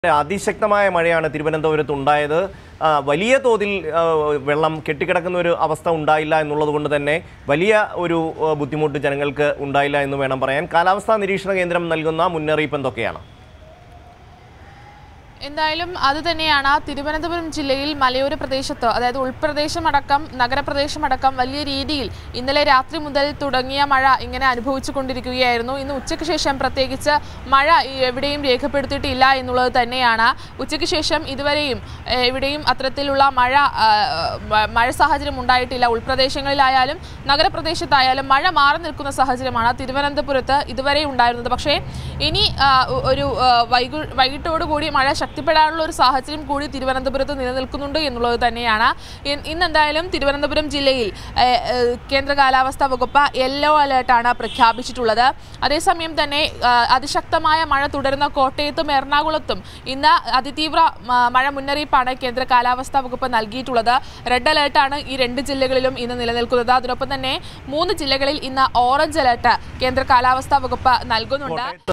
അതിശക്തമായ മഴയാണ് തിരുവനന്തപുരത്ത് ഉണ്ടായത് ആ, വലിയ തോതിൽ ആ, വെള്ളം കെട്ടിക്കിടക്കുന്ന ഒരു അവസ്ഥ ഉണ്ടായില്ല എന്നുള്ളത് കൊണ്ട് തന്നെ വലിയ ഒരു ആ, ബുദ്ധിമുട്ട് ജനങ്ങൾക്ക് ഉണ്ടായില്ല എന്ന് വേണം പറയാൻ കാലാവസ്ഥാ നിരീക്ഷണ കേന്ദ്രം നൽകുന്ന മുന്നറിയിപ്പ് എന്തൊക്കെയാണ് എന്തായാലും അത് തന്നെയാണ് തിരുവനന്തപുരം ജില്ലയിൽ മലയോര പ്രദേശത്ത് അതായത് ഉൾപ്രദേശമടക്കം നഗരപ്രദേശമടക്കം വലിയ രീതിയിൽ ഇന്നലെ രാത്രി മുതൽ തുടങ്ങിയ മഴ ഇങ്ങനെ അനുഭവിച്ചു കൊണ്ടിരിക്കുകയായിരുന്നു ഇന്ന് ഉച്ചയ്ക്ക് ശേഷം പ്രത്യേകിച്ച് മഴ ഈ എവിടെയും രേഖപ്പെടുത്തിയിട്ടില്ല എന്നുള്ളത് തന്നെയാണ് ഉച്ചയ്ക്ക് ശേഷം ഇതുവരെയും ഏഹ്, എവിടെയും അത്തരത്തിലുള്ള മഴ ആ, മ- മഴ സാഹചര്യം ഉണ്ടായിട്ടില്ല ഉൾപ്രദേശങ്ങളിലായാലും നഗരപ്രദേശത്തായാലും മഴ മാറി നിൽക്കുന്ന സാഹചര്യമാണ് തിരുവനന്തപുരത്ത് ഇതുവരെ ഉണ്ടായിരുന്നത് പക്ഷേ ഇനി ആ, ഒ- ഒരു ആ, വൈകു വൈകിട്ടോടുകൂടി മഴ ശക്തിപ്പെടാനുള്ള ഒരു സാഹചര്യം കൂടി തിരുവനന്തപുരത്ത് നിലനിൽക്കുന്നുണ്ട് എന്നുള്ളത് തന്നെയാണ് ഇൻ- ഇന്ന് എന്തായാലും തിരുവനന്തപുരം ജില്ലയിൽ ഏ, ഏ, കേന്ദ്ര കാലാവസ്ഥാ വകുപ്പ് യെല്ലോ അലേർട്ടാണ് പ്രഖ്യാപിച്ചിട്ടുള്ളത് അതേസമയം തന്നെ ആ, അതിശക്തമായ മഴ തുടരുന്ന കോട്ടയത്തും എറണാകുളത്തും ഇന്ന് അതിതീവ്ര മ- മഴ മുന്നറിയിപ്പാണ് കേന്ദ്ര കാലാവസ്ഥാ വകുപ്പ് നൽകിയിട്ടുള്ളത് റെഡ് അലേർട്ടാണ് ഈ രണ്ട് ജില്ലകളിലും ഇന്ന് നിലനിൽക്കുന്നത് അതിനൊപ്പം തന്നെ മൂന്ന് ജില്ലകളിൽ ഇന്ന് ഓറഞ്ച് അലേർട്ട് കേന്ദ്ര കാലാവസ്ഥാ വകുപ്പ് നൽകുന്നുണ്ട്